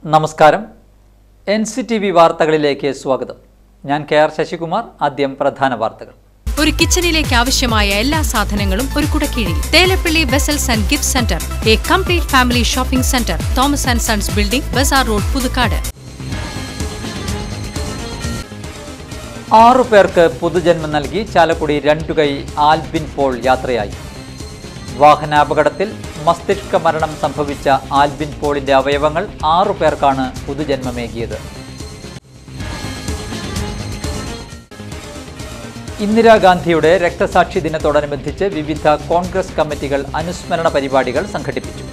നമസ്കാരം N C T V വാർത്തകളിലേക്ക് സ്വാഗതം ഞാൻ കെ ആർ ശശികുമാർ ആദ്യം പ്രധാന വാർത്തകൾ ഒരു കിച്ചണിലേക്ക് ആവശ്യമായ എല്ലാ സാധനങ്ങളും ഒരു കുടക്കീഴിൽ Thelappally vessels and gift centre A complete family shopping centre Thomas and sons building Bazar road Puthukkad ആറു പേർക്ക് പൊതുജന്മം നൽകി ചാലക്കുടി രണ്ടുകൈ ആൽബിൻ പോൾ യാത്രയായി വാഹനാപകടത്തിൽ മസ്തിഷ്ക മരണം സംഭവിച്ച ആൽബിൻ പോളിന്റെ അവയവങ്ങൾ ആറു പേർക്കാണ് പുതുജന്മമേകിയത് ഇന്ദിരാഗാന്ധിയുടെ രക്തസാക്ഷി ദിനത്തോടനുബന്ധിച്ച് വിവിധ കോൺഗ്രസ് കമ്മിറ്റികൾ അനുസ്മരണ പരിപാടികൾ സംഘടിപ്പിച്ചു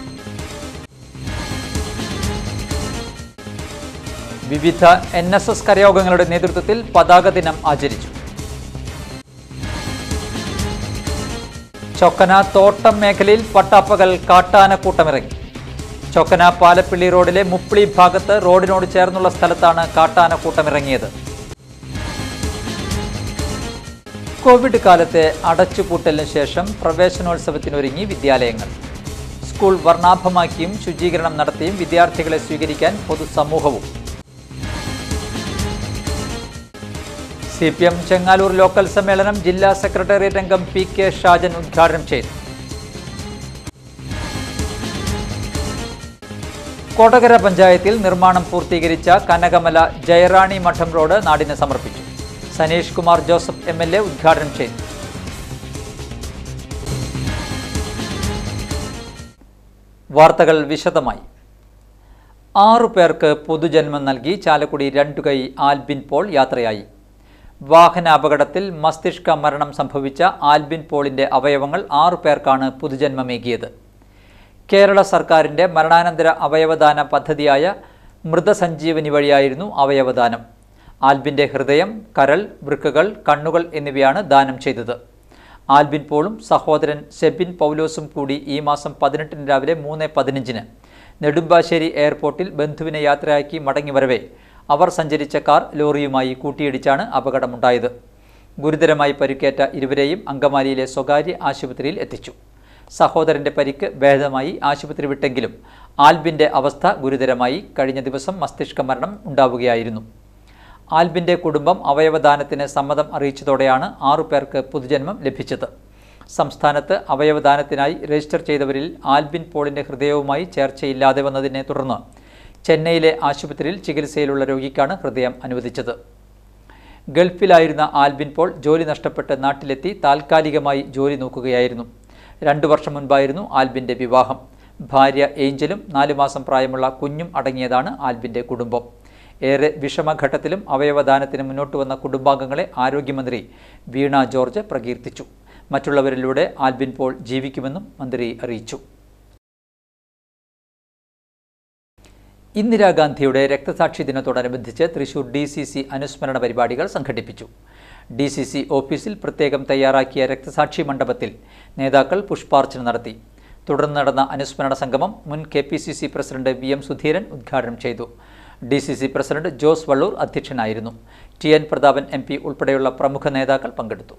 വിവിധ എൻ എസ് എസ് കരയോഗങ്ങളുടെ നേതൃത്വത്തിൽ പതാക ദിനം ആചരിച്ചു ചൊക്കന തോട്ടം മേഖലയിൽ പട്ടാപ്പകൽ കാട്ടാനക്കൂട്ടമിറങ്ങി ചൊക്കന പാലപ്പിള്ളി റോഡിലെ മുപ്പിളി ഭാഗത്ത് റോഡിനോട് ചേർന്നുള്ള സ്ഥലത്താണ് കാട്ടാനക്കൂട്ടമിറങ്ങിയത് കോവിഡ് കാലത്തെ അടച്ചുപൂട്ടലിന് ശേഷം പ്രവേശനോത്സവത്തിനൊരുങ്ങി വിദ്യാലയങ്ങൾ സ്കൂൾ വർണ്ണാഭമാക്കിയും ശുചീകരണം നടത്തിയും വിദ്യാർത്ഥികളെ സ്വീകരിക്കാൻ പൊതുസമൂഹവും സി പി എം ചെങ്ങാലൂർ ലോക്കൽ സമ്മേളനം ജില്ലാ സെക്രട്ടേറിയറ്റ് അംഗം പി കെ ഷാജൻ ഉദ്ഘാടനം ചെയ്തു കൊടകര പഞ്ചായത്തിൽ നിർമ്മാണം പൂർത്തീകരിച്ച കനകമല ജയറാണി മഠം റോഡ് നാടിന് സമർപ്പിച്ചു Saneesh Kumar Joseph M L A ഉദ്ഘാടനം ചെയ്തു വാർത്തകൾ വിശദമായി ആറു പേർക്ക് പൊതുജന്മം നൽകി ചാലക്കുടി രണ്ടുകൈ ആൽബിൻ പോൾ യാത്രയായി വാഹനാപകടത്തിൽ മസ്തിഷ്ക മരണം സംഭവിച്ച ആൽബിൻ പോളിന്റെ അവയവങ്ങൾ ആറു പേർക്കാണ് പുതുജന്മമേകിയത് കേരള സർക്കാരിന്റെ മരണാനന്തര അവയവദാന പദ്ധതിയായ മൃതസഞ്ജീവനി വഴിയായിരുന്നു അവയവദാനം ആൽബിന്റെ ഹൃദയം കരൾ വൃക്കകൾ കണ്ണുകൾ എന്നിവയാണ് ദാനം ചെയ്തത് ആൽബിൻ പോളും സഹോദരൻ സെബിൻ പൗലോസും കൂടി ഈ മാസം പതിനെട്ടിന് രാവിലെ മൂന്ന് പതിനഞ്ചിന് നെടുമ്പാശ്ശേരി എയർപോർട്ടിൽ ബന്ധുവിനെ യാത്രയാക്കി മടങ്ങിവരവേ അവർ സഞ്ചരിച്ച കാർ ലോറിയുമായി കൂട്ടിയിടിച്ചാണ് അപകടമുണ്ടായത് ഗുരുതരമായി പരിക്കേറ്റ ഇരുവരെയും അങ്കമാലിയിലെ സ്വകാര്യ ആശുപത്രിയിൽ എത്തിച്ചു സഹോദരന്റെ പരിക്ക് ഭേദമായി ആശുപത്രി വിട്ടെങ്കിലും ആൽബിന്റെ അവസ്ഥ ഗുരുതരമായി കഴിഞ്ഞ ദിവസം മസ്തിഷ്ക മരണം ഉണ്ടാവുകയായിരുന്നു ആൽബിന്റെ കുടുംബം അവയവദാനത്തിന് സമ്മതം അറിയിച്ചതോടെയാണ് ആറു പേർക്ക് പൊതുജന്മം ലഭിച്ചത് സംസ്ഥാനത്ത് അവയവദാനത്തിനായി രജിസ്റ്റർ ചെയ്തവരിൽ ആൽബിൻ പോളിന്റെ ഹൃദയവുമായി ചേർച്ചയില്ലാതെ വന്നതിനെ തുടർന്ന് ചെന്നൈയിലെ ആശുപത്രിയിൽ ചികിത്സയിലുള്ള രോഗിക്കാണ് ഹൃദയം അനുവദിച്ചത് ഗൾഫിലായിരുന്ന ആൽബിൻ പോൾ ജോലി നഷ്ടപ്പെട്ട് നാട്ടിലെത്തി താൽക്കാലികമായി ജോലി നോക്കുകയായിരുന്നു രണ്ടു വർഷം മുൻപായിരുന്നു ആൽബിന്റെ വിവാഹം ഭാര്യ ഏഞ്ചലും നാലു മാസം പ്രായമുള്ള കുഞ്ഞും അടങ്ങിയതാണ് ആൽബിന്റെ കുടുംബം ഏറെ വിഷമഘട്ടത്തിലും അവയവദാനത്തിന് മുന്നോട്ട് വന്ന കുടുംബാംഗങ്ങളെ ആരോഗ്യമന്ത്രി വീണ ജോർജ് പ്രകീർത്തിച്ചു മറ്റുള്ളവരിലൂടെ ആൽബിൻ പോൾ ജീവിക്കുമെന്നും മന്ത്രി അറിയിച്ചു ഇന്ദിരാഗാന്ധിയുടെ രക്തസാക്ഷി ദിനത്തോടനുബന്ധിച്ച് തൃശൂർ ഡി സി സി അനുസ്മരണ പരിപാടികൾ സംഘടിപ്പിച്ചു ഡി സി സി ഓഫീസിൽ പ്രത്യേകം തയ്യാറാക്കിയ രക്തസാക്ഷി മണ്ഡപത്തിൽ നേതാക്കൾ പുഷ്പാർച്ചന നടത്തി തുടർന്ന് നടന്ന അനുസ്മരണ സംഗമം മുൻ K P C C president V M Sudheeran ഉദ്ഘാടനം ചെയ്തു D C C president Jose Vallur അധ്യക്ഷനായിരുന്നു T N Prathapan M P ഉൾപ്പെടെയുള്ള പ്രമുഖ നേതാക്കൾ പങ്കെടുത്തു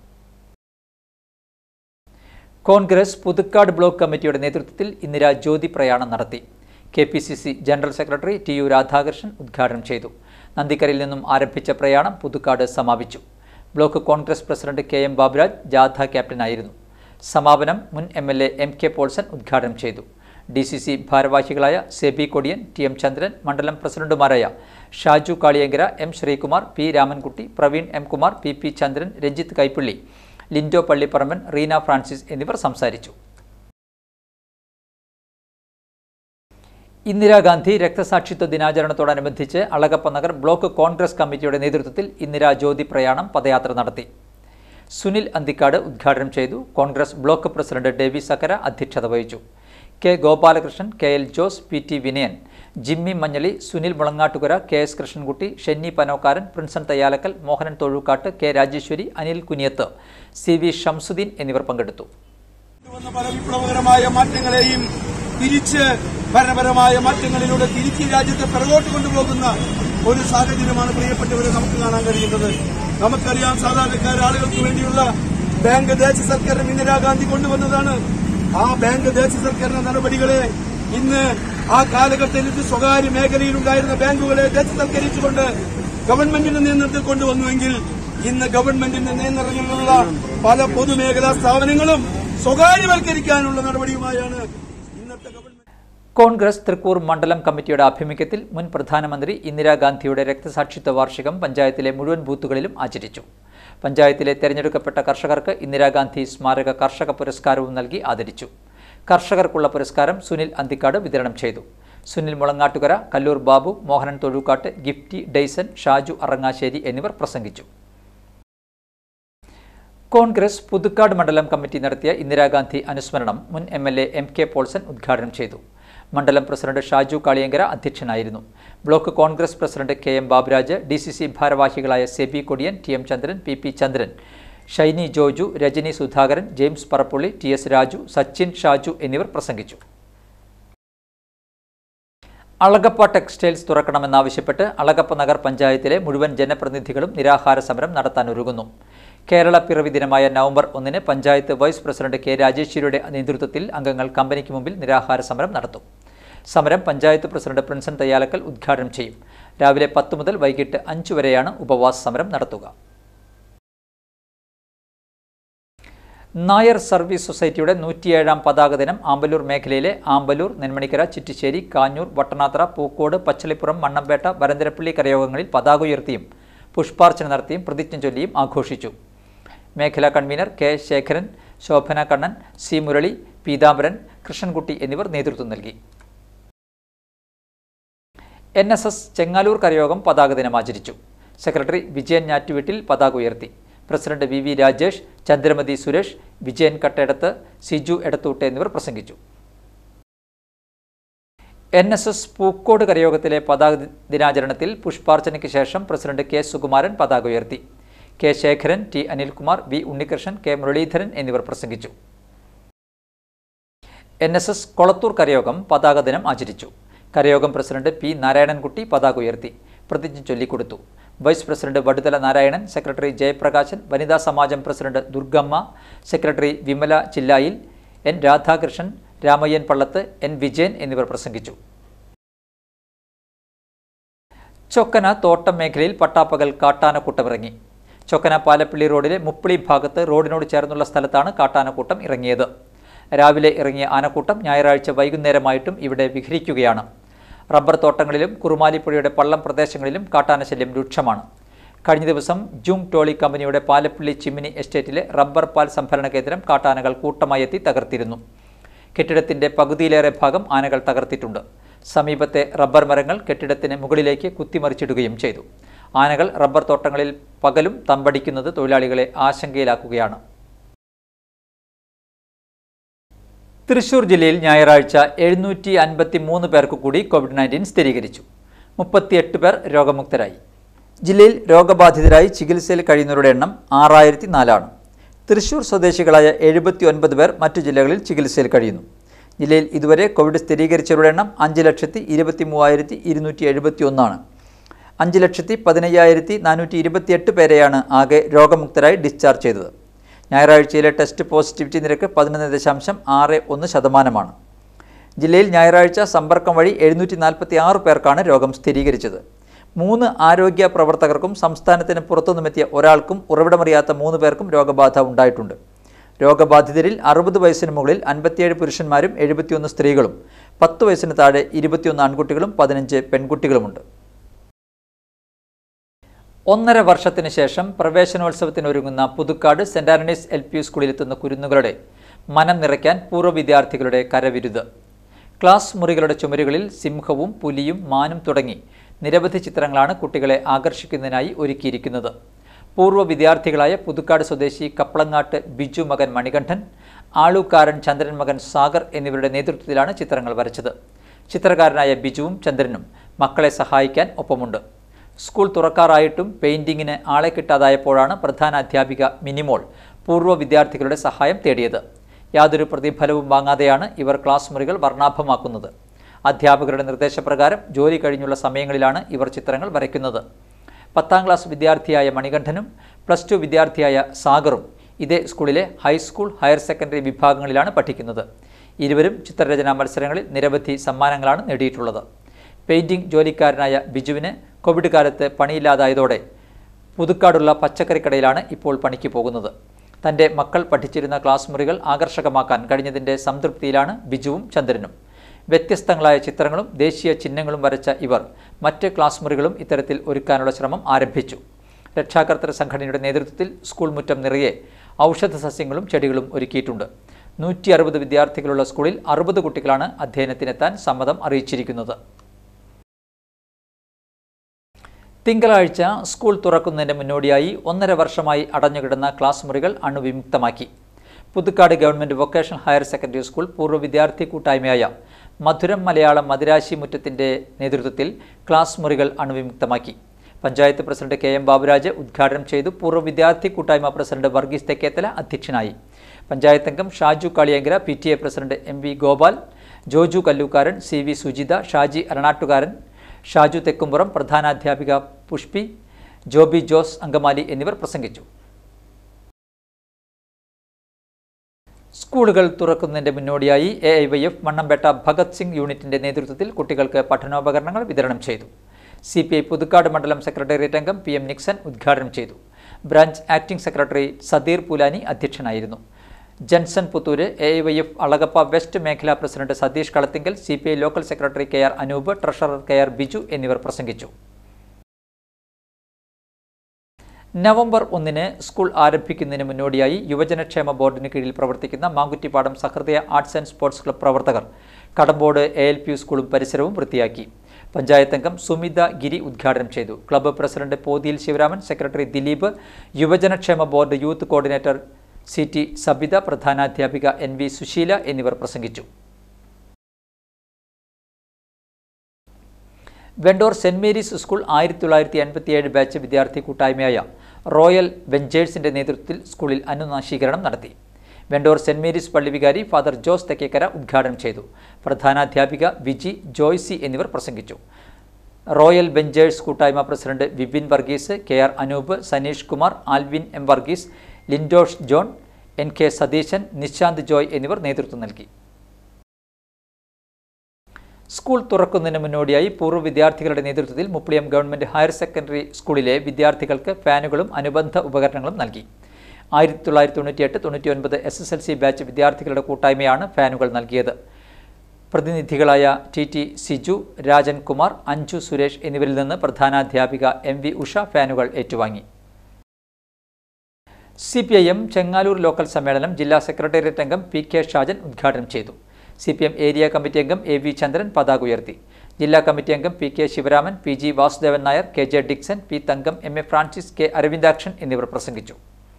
കോൺഗ്രസ് പുതുക്കാട് ബ്ലോക്ക് കമ്മിറ്റിയുടെ നേതൃത്വത്തിൽ ഇന്ദിര ജ്യോതി പ്രയാണം നടത്തി K P C C general secretary T U Radhakrishnan ഉദ്ഘാടനം ചെയ്തു നന്ദിക്കരയിൽ നിന്നും ആരംഭിച്ച പ്രയാണം പുതുക്കാട് സമാപിച്ചു block Congress president K M Baburaj ജാഥ ക്യാപ്റ്റനായിരുന്നു സമാപനം മുൻ M L A M K Paulson ഉദ്ഘാടനം ചെയ്തു ഡി സി സി ഭാരവാഹികളായ സെബി കൊടിയൻ ടി എം ചന്ദ്രൻ മണ്ഡലം പ്രസിഡന്റുമാരായ Shaju Kaliyankara M Sreekumar P Ramankutty Praveen M Kumar P P Chandran Ranjith Kaippally Lindo Pallipparamban Reena Francis എന്നിവർ സംസാരിച്ചു ഇന്ദിരാഗാന്ധി രക്തസാക്ഷിത്വ ദിനാചരണത്തോടനുബന്ധിച്ച് അളഗപ്പ നഗർ ബ്ലോക്ക് കോൺഗ്രസ് കമ്മിറ്റിയുടെ നേതൃത്വത്തിൽ ഇന്ദിരാ ജ്യോതി പ്രയാണം പദയാത്ര നടത്തി സുനിൽ അന്തിക്കാട് ഉദ്ഘാടനം ചെയ്തു കോൺഗ്രസ് ബ്ലോക്ക് പ്രസിഡന്റ് ഡേവി സക്കര അധ്യക്ഷത വഹിച്ചു K Gopalakrishnan K L Jose P T Vinayan Jimmy Manjali Sunil Mulangattukara K S Krishnankutty Shenny Panokkaran Prinson Thayyalakkal Mohanan Thozhukkat K Rajeswari Anil Kuniyath C V Shamsuddin എന്നിവർ പങ്കെടുത്തു വന്ന പല വിപ്ലവകരമായ മാറ്റങ്ങളെയും തിരിച്ച് ഭരണപരമായ മാറ്റങ്ങളിലൂടെ തിരിച്ച് ഈ രാജ്യത്തെ പിറകോട്ട് കൊണ്ടുപോകുന്ന ഒരു സാഹചര്യമാണ് പ്രിയപ്പെട്ടവരെ നമുക്ക് കാണാൻ കഴിയുന്നത് നമുക്കറിയാം സാധാരണക്കാർ ആളുകൾക്ക് വേണ്ടിയുള്ള ബാങ്ക് ദേശ സർക്കാരും ഇന്ദിരാഗാന്ധി കൊണ്ടുവന്നതാണ് ആ ബാങ്ക് ദേശ സർക്കാരിന്റെ നടപടികളെ ഇന്ന് ആ കാലഘട്ടത്തിൽ സ്വകാര്യ മേഖലയിലുണ്ടായിരുന്ന ബാങ്കുകളെ ദേശസൽക്കരിച്ചുകൊണ്ട് ഗവൺമെന്റിന്റെ നിയന്ത്രണത്തിൽ കൊണ്ടുവന്നുവെങ്കിൽ ഇന്ന് ഗവൺമെന്റിന്റെ നിയന്ത്രണത്തിലുള്ള പല പൊതുമേഖലാ സ്ഥാപനങ്ങളും സ്വകാര്യവൽക്കരിക്കാനുള്ള നടപടിയുമായാണ് ഇന്നത്തെ ഗവൺമെന്റ് കോൺഗ്രസ് തൃക്കൂർ മണ്ഡലം കമ്മിറ്റിയുടെ ആഭിമുഖ്യത്തിൽ മുൻ പ്രധാനമന്ത്രി ഇന്ദിരാഗാന്ധിയുടെ രക്തസാക്ഷിത്വ വാർഷികം പഞ്ചായത്തിലെ മുഴുവൻ ബൂത്തുകളിലും ആചരിച്ചു പഞ്ചായത്തിലെ തെരഞ്ഞെടുക്കപ്പെട്ട കർഷകർക്ക് ഇന്ദിരാഗാന്ധി സ്മാരക കർഷക പുരസ്കാരവും നൽകി ആദരിച്ചു കർഷകർക്കുള്ള പുരസ്കാരം സുനിൽ അന്തിക്കാട് വിതരണം ചെയ്തു സുനിൽ മുളങ്ങാട്ടുകര കല്ലൂർ ബാബു മോഹനൻ തൊഴുക്കാട്ട് ഗിഫ്റ്റി ഡെയ്സൺ ഷാജു അറങ്ങാശ്ശേരി എന്നിവർ പ്രസംഗിച്ചു കോൺഗ്രസ് പുതുക്കാട് മണ്ഡലം കമ്മിറ്റി നടത്തിയ ഇന്ദിരാഗാന്ധി അനുസ്മരണം മുൻ M L A M K Paulson ഉദ്ഘാടനം ചെയ്തു മണ്ഡലം പ്രസിഡന്റ് ഷാജു കാളിയങ്കര അധ്യക്ഷനായിരുന്നു block Congress president K M Baburaj D C C ഭാരവാഹികളായ Seby Kodiyan T M Chandran P P Chandran Shiny Joju Rajani Sudhakaran James Parappully T S Raju Sachin Shaju എന്നിവർ പ്രസംഗിച്ചു അളഗപ്പ ടെക്സ്റ്റൈൽസ് തുറക്കണമെന്നാവശ്യപ്പെട്ട് അളഗപ്പ നഗർ പഞ്ചായത്തിലെ മുഴുവൻ ജനപ്രതിനിധികളും നിരാഹാര സമരം നടത്താനൊരുങ്ങുന്നു കേരള പിറവി ദിനമായ നവംബർ ഒന്നിന് പഞ്ചായത്ത് വൈസ് പ്രസിഡന്റ് കെ രാജേശ്വരിയുടെ നേതൃത്വത്തിൽ അംഗങ്ങൾ കമ്പനിക്ക് മുമ്പിൽ നിരാഹാര സമരം നടത്തും സമരം പഞ്ചായത്ത് പ്രസിഡന്റ് പ്രിൻസൺ തയ്യാലക്കൽ ഉദ്ഘാടനം ചെയ്യും രാവിലെ പത്ത് മുതൽ വൈകിട്ട് അഞ്ചു വരെയാണ് ഉപവാസ സമരം നടത്തുക നായർ സർവീസ് സൊസൈറ്റിയുടെ നൂറ്റിയേഴാം പതാക ദിനം ആമ്പലൂർ മേഖലയിലെ ആമ്പലൂർ നെന്മണിക്കര ചിറ്റിശ്ശേരി കാഞ്ഞൂർ വട്ടനാത്ര പൂക്കോട് പച്ചളിപ്പുറം മണ്ണമ്പേട്ട വരന്തരപ്പള്ളി കരയോഗങ്ങളിൽ പതാക ഉയർത്തിയും പുഷ്പാർച്ചന നടത്തിയും പ്രതിജ്ഞ ചൊല്ലിയും ആഘോഷിച്ചു മേഖലാ convener K Sekharan Sobhana Kannan C Murali Peethambaran Krishnankutty എന്നിവർ നേതൃത്വം നൽകി എൻ എസ് എസ് ചെങ്ങാലൂർ കരയോഗം പതാക ദിനം ആചരിച്ചു സെക്രട്ടറി വിജയൻ ഞാറ്റുവീട്ടിൽ പതാക ഉയർത്തി president V V Rajesh Chandramathi Suresh Vijayan Kattedath Siju Edathoot എന്നിവർ പ്രസംഗിച്ചു എൻ എസ് എസ് പൂക്കോട് കരയോഗത്തിലെ പതാക ദിനാചരണത്തിൽ പുഷ്പാർച്ചനയ്ക്ക് ശേഷം പ്രസിഡന്റ് കെ സുകുമാരൻ പതാക ഉയർത്തി K Sekharan T Anilkumar V Unnikrishnan K Muraleedharan എന്നിവർ പ്രസംഗിച്ചു എൻ എസ് എസ് കൊളത്തൂർ കരയോഗം പതാക ദിനം ആചരിച്ചു കരയോഗം പ്രസിഡന്റ് പി നാരായണൻകുട്ടി പതാക ഉയർത്തി പ്രതിജ്ഞ ചൊല്ലിക്കൊടുത്തു vice president Vaduthala Narayanan secretary Jayaprakashan വനിതാ സമാജം president Durgamma secretary Vimala Chillayil N Radhakrishnan Ramayyan Pallath N Vijayan എന്നിവർ പ്രസംഗിച്ചു ചൊക്കന തോട്ടം മേഖലയിൽ പട്ടാപ്പകൽ കാട്ടാനക്കൂട്ടം ഇറങ്ങി ചൊക്കന പാലപ്പള്ളി റോഡിലെ മുപ്പിളി ഭാഗത്ത് റോഡിനോട് ചേർന്നുള്ള സ്ഥലത്താണ് കാട്ടാനക്കൂട്ടം ഇറങ്ങിയത് രാവിലെ ഇറങ്ങിയ ആനക്കൂട്ടം ഞായറാഴ്ച വൈകുന്നേരമായിട്ടും ഇവിടെ വിഹരിക്കുകയാണ് റബ്ബർ തോട്ടങ്ങളിലും കുറുമാലിപ്പുഴയുടെ പള്ളം പ്രദേശങ്ങളിലും കാട്ടാനശല്യം രൂക്ഷമാണ് കഴിഞ്ഞ ദിവസം ജൂങ് ടോളി കമ്പനിയുടെ പാലപ്പള്ളി ചിമ്മിനി എസ്റ്റേറ്റിലെ റബ്ബർ പാൽ സംഭരണ കേന്ദ്രം കാട്ടാനകൾ കൂട്ടമായി എത്തി തകർത്തിരുന്നു കെട്ടിടത്തിന്റെ പകുതിയിലേറെ ഭാഗം ആനകൾ തകർത്തിട്ടുണ്ട് സമീപത്തെ റബ്ബർ മരങ്ങൾ കെട്ടിടത്തിന് മുകളിലേക്ക് കുത്തിമറിച്ചിടുകയും ചെയ്തു ആനകൾ റബ്ബർ തോട്ടങ്ങളിൽ പകലും തമ്പടിക്കുന്നത് തൊഴിലാളികളെ ആശങ്കയിലാക്കുകയാണ് തൃശൂർ ജില്ലയിൽ ഞായറാഴ്ച എഴുന്നൂറ്റി അൻപത്തി മൂന്ന് പേർക്ക് കൂടി കോവിഡ് നയൻറ്റീൻ സ്ഥിരീകരിച്ചു മുപ്പത്തിയെട്ട് പേർ രോഗമുക്തരായി ജില്ലയിൽ രോഗബാധിതരായി ചികിത്സയിൽ കഴിയുന്നവരുടെ എണ്ണം ആറായിരത്തി നാലാണ് തൃശൂർ സ്വദേശികളായ എഴുപത്തി ഒൻപത് പേർ മറ്റു ജില്ലകളിൽ ചികിത്സയിൽ കഴിയുന്നു ജില്ലയിൽ ഇതുവരെ കോവിഡ് സ്ഥിരീകരിച്ചവരുടെ എണ്ണം അഞ്ച് ലക്ഷത്തി ഇരുപത്തി മൂവായിരത്തി ഇരുന്നൂറ്റി എഴുപത്തി ഒന്നാണ് അഞ്ച് ലക്ഷത്തി പതിനയ്യായിരത്തി നാനൂറ്റി ഇരുപത്തിയെട്ട് പേരെയാണ് ആകെ രോഗമുക്തരായി ഡിസ്ചാർജ് ചെയ്തത് ഞായറാഴ്ചയിലെ ടെസ്റ്റ് പോസിറ്റിവിറ്റി നിരക്ക് പതിനൊന്ന് ദശാംശം ആറ് ഒന്ന് ശതമാനമാണ് ജില്ലയിൽ ഞായറാഴ്ച സമ്പർക്കം വഴി എഴുന്നൂറ്റി നാൽപ്പത്തി ആറ് പേർക്കാണ് രോഗം സ്ഥിരീകരിച്ചത് മൂന്ന് ആരോഗ്യ പ്രവർത്തകർക്കും സംസ്ഥാനത്തിന് പുറത്തുനിന്നുമെത്തിയ ഒരാൾക്കും ഉറവിടമറിയാത്ത മൂന്ന് പേർക്കും രോഗബാധ ഉണ്ടായിട്ടുണ്ട് രോഗബാധിതരിൽ അറുപത് വയസ്സിന് മുകളിൽ അൻപത്തിയേഴ് പുരുഷന്മാരും എഴുപത്തിയൊന്ന് സ്ത്രീകളും പത്ത് വയസ്സിന് താഴെ ഇരുപത്തിയൊന്ന് ആൺകുട്ടികളും പതിനഞ്ച് പെൺകുട്ടികളുമുണ്ട് ഒന്നര വർഷത്തിന് ശേഷം പ്രവേശനോത്സവത്തിനൊരുങ്ങുന്ന Puthukkad saint Antony's L P സ്കൂളിലെത്തുന്ന കുരുന്നുകളുടെ മനം നിറയ്ക്കാൻ പൂർവ്വ വിദ്യാർത്ഥികളുടെ കരവിരുത് ക്ലാസ് മുറികളുടെ ചുമരുകളിൽ സിംഹവും പുലിയും മാനും തുടങ്ങി നിരവധി ചിത്രങ്ങളാണ് കുട്ടികളെ ആകർഷിക്കുന്നതിനായി ഒരുക്കിയിരിക്കുന്നത് പൂർവ്വ വിദ്യാർത്ഥികളായ പുതുക്കാട് സ്വദേശി കപ്പളങ്ങാട്ട് ബിജു മകൻ മണികണ്ഠൻ ആളൂക്കാരൻ ചന്ദ്രൻ മകൻ സാഗർ എന്നിവരുടെ നേതൃത്വത്തിലാണ് ചിത്രങ്ങൾ വരച്ചത് ചിത്രകാരനായ ബിജുവും ചന്ദ്രനും മക്കളെ സഹായിക്കാൻ ഒപ്പമുണ്ട് സ്കൂൾ തുറക്കാറായിട്ടും പെയിന്റിങ്ങിന് ആളെ കിട്ടാതായപ്പോഴാണ് പ്രധാന അധ്യാപിക മിനിമോൾ പൂർവ്വ വിദ്യാർത്ഥികളുടെ സഹായം തേടിയത് യാതൊരു പ്രതിഫലവും വാങ്ങാതെയാണ് ഇവർ ക്ലാസ് മുറികൾ വർണ്ണാഭമാക്കുന്നത് അധ്യാപകരുടെ നിർദ്ദേശപ്രകാരം ജോലി കഴിഞ്ഞുള്ള സമയങ്ങളിലാണ് ഇവർ ചിത്രങ്ങൾ വരയ്ക്കുന്നത് പത്താം ക്ലാസ് വിദ്യാർത്ഥിയായ മണികണ്ഠനും പ്ലസ് ടു വിദ്യാർത്ഥിയായ സാഗറും ഇതേ സ്കൂളിലെ ഹൈസ്കൂൾ ഹയർ സെക്കൻഡറി വിഭാഗങ്ങളിലാണ് പഠിക്കുന്നത് ഇരുവരും ചിത്രരചനാ മത്സരങ്ങളിൽ നിരവധി സമ്മാനങ്ങളാണ് നേടിയിട്ടുള്ളത് പെയിന്റിംഗ് ജോലിക്കാരനായ ബിജുവിന് കോവിഡ് കാലത്ത് പണിയില്ലാതായതോടെ പുതുക്കാടുള്ള പച്ചക്കറിക്കടയിലാണ് ഇപ്പോൾ പണിക്ക് പോകുന്നത് തൻ്റെ മക്കൾ പഠിച്ചിരുന്ന ക്ലാസ് മുറികൾ ആകർഷകമാക്കാൻ കഴിഞ്ഞതിൻ്റെ സംതൃപ്തിയിലാണ് ബിജുവും ചന്ദ്രനും വ്യത്യസ്തങ്ങളായ ചിത്രങ്ങളും ദേശീയ ചിഹ്നങ്ങളും വരച്ച ഇവർ മറ്റ് ക്ലാസ് മുറികളും ഇത്തരത്തിൽ ഒരുക്കാനുള്ള ശ്രമം ആരംഭിച്ചു രക്ഷാകർത്തൃ സംഘടനയുടെ നേതൃത്വത്തിൽ സ്കൂൾ മുറ്റം നിറയെ ഔഷധ സസ്യങ്ങളും ചെടികളും ഒരുക്കിയിട്ടുണ്ട് നൂറ്റി അറുപത് വിദ്യാർത്ഥികളുള്ള സ്കൂളിൽ അറുപത് കുട്ടികളാണ് അധ്യയനത്തിനെത്താൻ സമ്മതം അറിയിച്ചിരിക്കുന്നത് തിങ്കളാഴ്ച സ്കൂൾ തുറക്കുന്നതിന് മുന്നോടിയായി ഒന്നര വർഷമായി അടഞ്ഞുകിടന്ന ക്ലാസ് മുറികൾ അണുവിമുക്തമാക്കി Puthukkad government vocational higher secondary school പൂർവ്വ വിദ്യാർത്ഥി കൂട്ടായ്മയായ മധുരം മലയാളം മദിരാശി മുറ്റത്തിന്റെ നേതൃത്വത്തിൽ ക്ലാസ് മുറികൾ അണുവിമുക്തമാക്കി panchayat president K M Baburaj ഉദ്ഘാടനം ചെയ്തു പൂർവ്വ വിദ്യാർത്ഥി കൂട്ടായ്മ പ്രസിഡന്റ് വർഗീസ് തെക്കേത്തല അധ്യക്ഷനായി പഞ്ചായത്ത് അംഗം Shaju Kaliyankara P T A president M V Gopal Joju Kallookkaran C V Sujitha Shaji Aranattukaran Shaju Thekkumpuram പ്രധാനാധ്യാപിക പുഷ്പി ജോബി ജോസ് അങ്കമാലി എന്നിവർ പ്രസംഗിച്ചു സ്കൂളുകൾ തുറക്കുന്നതിന്റെ മുന്നോടിയായി A I Y F Mannampetta Bhagat Singh യൂണിറ്റിന്റെ നേതൃത്വത്തിൽ കുട്ടികൾക്ക് പഠനോപകരണങ്ങൾ വിതരണം ചെയ്തു സി പി ഐ പുതുക്കാട് മണ്ഡലം സെക്രട്ടേറിയറ്റ് അംഗം പി എം നിക്സൺ ഉദ്ഘാടനം ചെയ്തു branch acting secretary Sadeer Pulani അധ്യക്ഷനായിരുന്നു Janson Puthur A I Y F Alagappa west മേഖലാ president Satheesh Kalathingal C P I local secretary K R Anoop treasurer K R Biju എന്നിവർ പ്രസംഗിച്ചു നവംബർ ഒന്നിന് സ്കൂൾ ആരംഭിക്കുന്നതിന് മുന്നോടിയായി യുവജനക്ഷേമ ബോർഡിന് കീഴിൽ പ്രവർത്തിക്കുന്ന Mankuttipadam Sahridaya arts and sports club പ്രവർത്തകർ കടമ്പോട് എ എൽ പി സ്കൂളും പരിസരവും വൃത്തിയാക്കി പഞ്ചായത്ത് അംഗം സുമിത ഗിരി ഉദ്ഘാടനം ചെയ്തു club president Pothiyil Sivaraman secretary Dileep യുവജനക്ഷേമ board youth coordinator C T Sabitha പ്രധാനാധ്യാപിക എൻ വി സുശീല എന്നിവർ പ്രസംഗിച്ചു വെണ്ടോർ സെന്റ് മേരീസ് സ്കൂൾ ആയിരത്തി തൊള്ളായിരത്തി എൺപത്തിയേഴ് ബാച്ച് വിദ്യാർത്ഥി കൂട്ടായ്മയായ റോയൽ വെഞ്ചേഴ്സിന്റെ നേതൃത്വത്തിൽ സ്കൂളിൽ അനുനാശീകരണം നടത്തി വെണ്ടോർ സെന്റ് മേരീസ് പള്ളി വികാരി ഫാദർ ജോസ് തെക്കേക്കര ഉദ്ഘാടനം ചെയ്തു പ്രധാനാധ്യാപിക വിജി ജോയ്സി എന്നിവർ പ്രസംഗിച്ചു റോയൽ വെഞ്ചേഴ്സ് കൂട്ടായ്മ president Vipin Varghese K R Anoop Saneesh Kumar Alvin M Varghese Lindosh John N K Satheesan Nishanth Joy എന്നിവർ നേതൃത്വം നൽകി സ്കൂൾ തുറക്കുന്നതിന് മുന്നോടിയായി പൂർവ്വ വിദ്യാർത്ഥികളുടെ നേതൃത്വത്തിൽ മുപ്ലിയം ഗവൺമെന്റ് ഹയർ സെക്കൻഡറി സ്കൂളിലെ വിദ്യാർത്ഥികൾക്ക് ഫാനുകളും അനുബന്ധ ഉപകരണങ്ങളും നൽകി ആയിരത്തി തൊള്ളായിരത്തി തൊണ്ണൂറ്റിയെട്ട് തൊണ്ണൂറ്റി ഒൻപത് S S L C batch വിദ്യാർത്ഥികളുടെ കൂട്ടായ്മയാണ് ഫാനുകൾ നൽകിയത് പ്രതിനിധികളായ ടി ടി സിജു രാജൻ കുമാർ അഞ്ജു സുരേഷ് എന്നിവരിൽ നിന്ന് പ്രധാനാധ്യാപിക എം വി ഉഷ ഫാനുകൾ ഏറ്റുവാങ്ങി C P I M ചെങ്ങാലൂർ local സമ്മേളനം ജില്ലാ സെക്രട്ടേറിയറ്റ് അംഗം പി കെ ഷാജൻ ഉദ്ഘാടനം ചെയ്തു C P M area committee അംഗം എ വി ചന്ദ്രൻ പതാക ഉയർത്തി ജില്ലാ കമ്മിറ്റി അംഗം P K Sivaraman P G Vasudevan Nair K J Dixon P Thankam M A Francis K Aravindakshan എന്നിവർ പ്രസംഗിച്ചു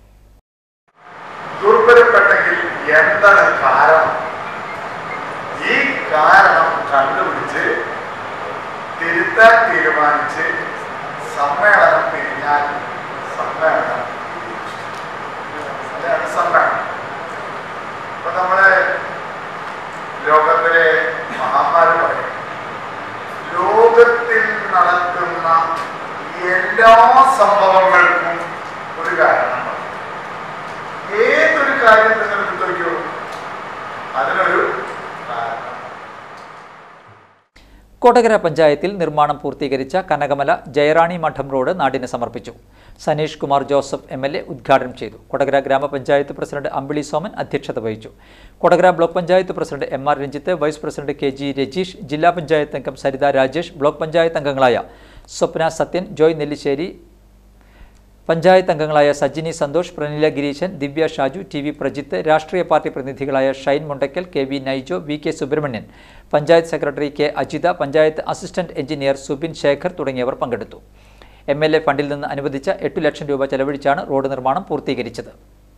ദുർബലപ്പെട്ടെങ്കിൽ എന്താണ് കാരണം ഈ കാരണം കണ്ടുപിടിച്ച് തിരുത്താൻ തീരുമാനിച്ച് സമ്മേളനം പിരിഞ്ഞാൽ സമ്മേളനം അതാണ് സമ്മേളനം ഇപ്പൊ നമ്മള് ലോകത്തിലെ മഹാന്മാര് പറയും ലോകത്തിൽ നടക്കുന്ന എല്ലാ സംഭവങ്ങൾക്കും ഒരു കാരണമുണ്ട് ഏതൊരു കാര്യം നിങ്ങൾ എടുത്തു അതിനൊരു കാരണം കൊടകര പഞ്ചായത്തിൽ നിർമ്മാണം പൂർത്തീകരിച്ച കനകമല ജയറാണി മഠം റോഡ് നാടിന് സമർപ്പിച്ചു Saneesh Kumar Joseph M L A ഉദ്ഘാടനം ചെയ്തു കൊടകര ഗ്രാമപഞ്ചായത്ത് പ്രസിഡന്റ് അമ്പിളി സോമൻ അധ്യക്ഷത വഹിച്ചു Kodakara block panchayat president M R Ranjith vice president K G Rajeesh ജില്ലാ പഞ്ചായത്ത് അംഗം സരിത രാജേഷ് ബ്ലോക്ക് പഞ്ചായത്ത് അംഗങ്ങളായ സ്വപ്ന സത്യൻ ജോയ് നെല്ലിശ്ശേരി പഞ്ചായത്ത് അംഗങ്ങളായ സജിനി സന്തോഷ് പ്രനില ഗിരീശൻ ദിവ്യ ഷാജു ടി വി പ്രജിത്ത് രാഷ്ട്രീയ പാർട്ടി പ്രതിനിധികളായ Shine Mundakkal K V Naijo V K Subrahmanyan panchayat secretary K Ajitha panchayat assistant engineer Subin Shekhar തുടങ്ങിയവർ പങ്കെടുത്തു എം എൽ എ ഫണ്ടിൽ നിന്ന് അനുവദിച്ച എട്ടു ലക്ഷം രൂപ ചെലവഴിച്ചാണ് റോഡ് നിർമ്മാണം പൂർത്തീകരിച്ചത്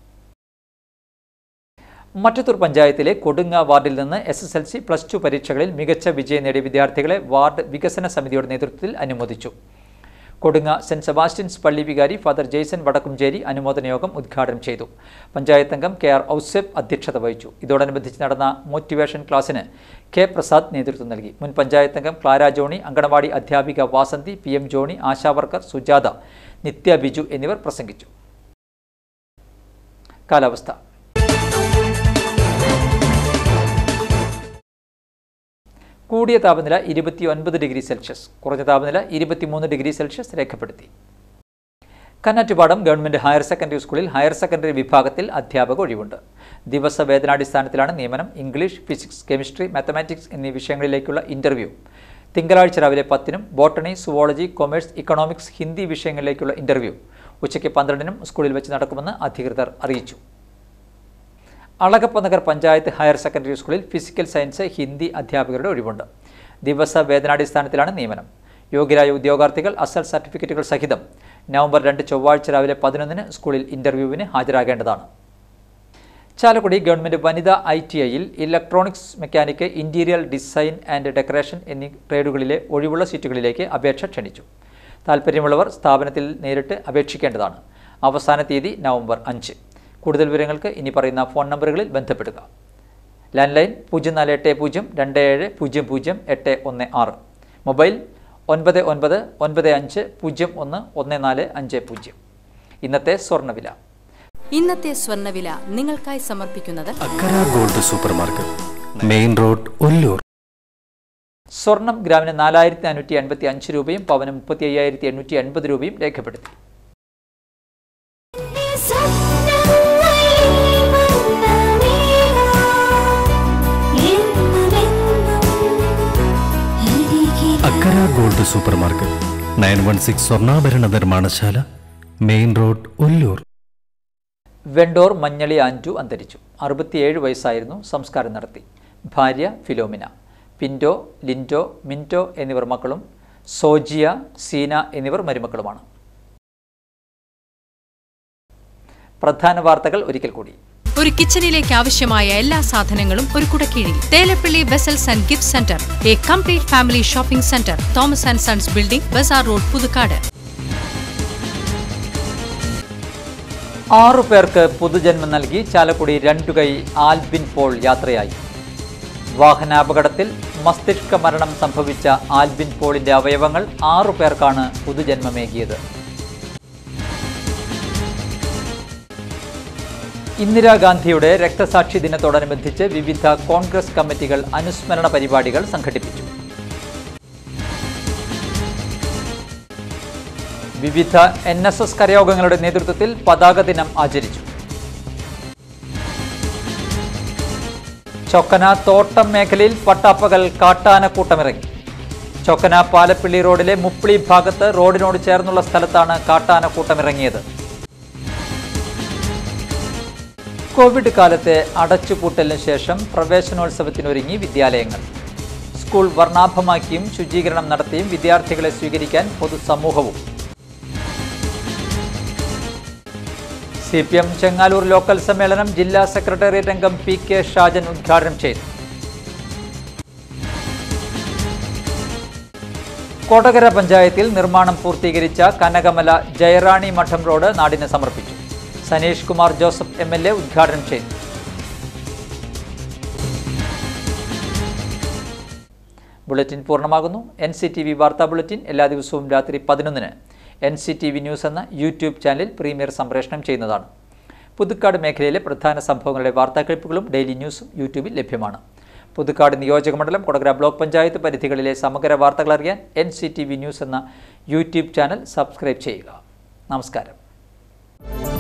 മറ്റത്തൂർ പഞ്ചായത്തിലെ കൊടുങ്ങ വാർഡിൽ നിന്ന് S S L C plus two പരീക്ഷകളിൽ മികച്ച വിജയം നേടിയ വിദ്യാർത്ഥികളെ വാർഡ് വികസന സമിതിയുടെ നേതൃത്വത്തിൽ അനുമോദിച്ചു കൊടുങ്ങ സെന്റ് സെബാസ്റ്റ്യൻസ് പള്ളി വികാരി ഫാദർ ജെയ്സൺ വടക്കുംചേരി അനുമോദന യോഗം ഉദ്ഘാടനം ചെയ്തു പഞ്ചായത്ത് അംഗം കെ ആർ ഔസേബ് അധ്യക്ഷത വഹിച്ചു ഇതോടനുബന്ധിച്ച് നടന്ന മോട്ടിവേഷൻ ക്ലാസ്സിന് കെ പ്രസാദ് നേതൃത്വം നൽകി മുൻ പഞ്ചായത്ത് അംഗം ക്ലാര ജോണി അങ്കണവാടി അധ്യാപിക വാസന്തി പി എം ജോണി ആശാവർക്കർ സുജാത നിത്യ ബിജു എന്നിവർ പ്രസംഗിച്ചു കാലാവസ്ഥ കൂടിയ താപനില ഇരുപത്തി ഒൻപത് ഡിഗ്രി സെൽഷ്യസ് കുറഞ്ഞ താപനില ഇരുപത്തിമൂന്ന് ഡിഗ്രി സെൽഷ്യസ് രേഖപ്പെടുത്തി കന്നാറ്റുപാടം ഗവൺമെന്റ് ഹയർ സെക്കൻഡറി സ്കൂളിൽ ഹയർ സെക്കൻഡറി വിഭാഗത്തിൽ അധ്യാപക ഒഴിവുണ്ട് ദിവസ വേതനാടിസ്ഥാനത്തിലാണ് നിയമനം ഇംഗ്ലീഷ് ഫിസിക്സ് കെമിസ്ട്രി മാത്തമാറ്റിക്സ് എന്നീ വിഷയങ്ങളിലേക്കുള്ള ഇന്റർവ്യൂ തിങ്കളാഴ്ച രാവിലെ പത്തിനും botany zoology commerce economics Hindi വിഷയങ്ങളിലേക്കുള്ള ഇന്റർവ്യൂ ഉച്ചയ്ക്ക് പന്ത്രണ്ടിനും സ്കൂളിൽ വെച്ച് നടക്കുമെന്ന് അധികൃതർ അറിയിച്ചു അളഗപ്പ നഗർ പഞ്ചായത്ത് ഹയർ സെക്കൻഡറി സ്കൂളിൽ ഫിസിക്കൽ സയൻസ് ഹിന്ദി അധ്യാപകരുടെ ഒഴിവുണ്ട് ദിവസ വേതനാടിസ്ഥാനത്തിലാണ് നിയമനം യോഗ്യരായ ഉദ്യോഗാർത്ഥികൾ അസൽ സർട്ടിഫിക്കറ്റുകൾ സഹിതം നവംബർ രണ്ട് ചൊവ്വാഴ്ച രാവിലെ പതിനൊന്നിന് സ്കൂളിൽ ഇന്റർവ്യൂവിന് ഹാജരാകേണ്ടതാണ് ചാലക്കുടി ഗവൺമെന്റ് വനിതാ ഐ ടി ഐയിൽ electronics mechanic interior design and decoration എന്നീ ട്രേഡുകളിലെ ഒഴിവുള്ള സീറ്റുകളിലേക്ക് അപേക്ഷ ക്ഷണിച്ചു താൽപ്പര്യമുള്ളവർ സ്ഥാപനത്തിൽ നേരിട്ട് അപേക്ഷിക്കേണ്ടതാണ് അവസാന തീയതി നവംബർ അഞ്ച് കൂടുതൽ വിവരങ്ങൾക്ക് ഇനി പറയുന്ന ഫോൺ നമ്പറുകളിൽ ബന്ധപ്പെടുക ലാൻഡ് ലൈൻ പൂജ്യം നാല് എട്ട് പൂജ്യം രണ്ട് ഏഴ് പൂജ്യം പൂജ്യം എട്ട് ഒന്ന് ആറ് മൊബൈൽ ഒൻപത് ഒൻപത് ഒൻപത് അഞ്ച് പൂജ്യം ഒന്ന് ഒന്ന് നാല് അഞ്ച് പൂജ്യം ഇന്നത്തെ സ്വർണ്ണവില ഇന്നത്തെ സ്വർണ്ണവില നിങ്ങൾക്കായി സമർപ്പിക്കുന്നത് Akkara gold super market main road Ollur സ്വർണം ഗ്രാമിന് നാലായിരത്തി നാനൂറ്റി അൻപത്തി അഞ്ച് രൂപയും പവന് മുപ്പത്തി അയ്യായിരത്തി എണ്ണൂറ്റി എൺപത് രൂപയും രേഖപ്പെടുത്തി Akkara gold super market nine one six സ്വർണ്ണാഭരണ നിർമ്മാണശാല മെയിൻ റോഡ് ഒല്ലൂർ വെണ്ടോർ മഞ്ഞളി ആൻറ്റു അന്തരിച്ചു അറുപത്തിയേഴ് വയസ്സായിരുന്നു സംസ്കാരം നടത്തി ഭാര്യ ഫിലോമിന പിൻറ്റോ ലിൻറ്റോ മിൻറ്റോ എന്നിവർ മക്കളും സോജിയ സീന എന്നിവർ മരുമക്കളുമാണ് പ്രധാന വാർത്തകൾ ഒരിക്കൽ കൂടി ഒരു കിച്ചണിലേക്ക് ആവശ്യമായ എല്ലാ സാധനങ്ങളും ഒരു കുടക്കീഴിൽ Thelappally vessels and gift centre A complete family shopping centre Thomas and sons building Bazar road Puthukkad ആറു പേർക്ക് പൊതുജന്മം നൽകി ചാലക്കുടി രണ്ടുകൈ ആൽബിൻ പോൾ യാത്രയായി വാഹനാപകടത്തിൽ മസ്തിഷ്ക മരണം സംഭവിച്ച ആൽബിൻ പോളിന്റെ അവയവങ്ങൾ ആറു പേർക്കാണ് പുതുജന്മമേകിയത് ഇന്ദിരാഗാന്ധിയുടെ രക്തസാക്ഷി ദിനത്തോടനുബന്ധിച്ച് വിവിധ കോൺഗ്രസ് കമ്മിറ്റികൾ അനുസ്മരണ പരിപാടികൾ സംഘടിപ്പിച്ചു വിവിധ എൻ എസ് എസ് കരയോഗങ്ങളുടെ നേതൃത്വത്തിൽ പതാക ദിനം ആചരിച്ചു ചൊക്കന തോട്ടം മേഖലയിൽ പട്ടാപ്പകൽ കാട്ടാനക്കൂട്ടമിറങ്ങി ചൊക്കന പാലപ്പിള്ളി റോഡിലെ മുപ്പിളി ഭാഗത്ത് റോഡിനോട് ചേർന്നുള്ള സ്ഥലത്താണ് കാട്ടാനക്കൂട്ടമിറങ്ങിയത് കോവിഡ് കാലത്തെ അടച്ചുപൂട്ടലിന് ശേഷം പ്രവേശനോത്സവത്തിനൊരുങ്ങി വിദ്യാലയങ്ങൾ സ്കൂൾ വർണ്ണാഭമാക്കിയും ശുചീകരണം നടത്തിയും വിദ്യാർത്ഥികളെ സ്വീകരിക്കാൻ പൊതുസമൂഹവും സി പി എം ചെങ്ങാലൂർ ലോക്കൽ സമ്മേളനം ജില്ലാ സെക്രട്ടേറിയറ്റ് അംഗം പി കെ ഷാജൻ ഉദ്ഘാടനം ചെയ്തു കൊടകര പഞ്ചായത്തിൽ നിർമ്മാണം പൂർത്തീകരിച്ച കനകമല ജയറാണി മഠം റോഡ് നാടിന് സമർപ്പിച്ചു Saneesh Kumar Joseph M L A ഉദ്ഘാടനം ചെയ്തു ബുള്ളറ്റിൻ പൂർണ്ണമാകുന്നു എൻ സി ടി വി വാർത്താ ബുള്ളറ്റിൻ എല്ലാ ദിവസവും രാത്രി പതിനൊന്നിന് N C T V news എന്ന യൂട്യൂബ് ചാനലിൽ പ്രീമിയർ സംപ്രേഷണം ചെയ്യുന്നതാണ് പുതുക്കാട് മേഖലയിലെ പ്രധാന സംഭവങ്ങളുടെ വാർത്താക്ലിപ്പുകളും ഡെയിലി ന്യൂസും യൂട്യൂബിൽ ലഭ്യമാണ് പുതുക്കാട് നിയോജകമണ്ഡലം കൊടകര ബ്ലോക്ക് പഞ്ചായത്ത് പരിധികളിലെ സമഗ്ര വാർത്തകൾ അറിയാൻ N C T V news എന്ന യൂട്യൂബ് ചാനൽ സബ്സ്ക്രൈബ് ചെയ്യുക നമസ്കാരം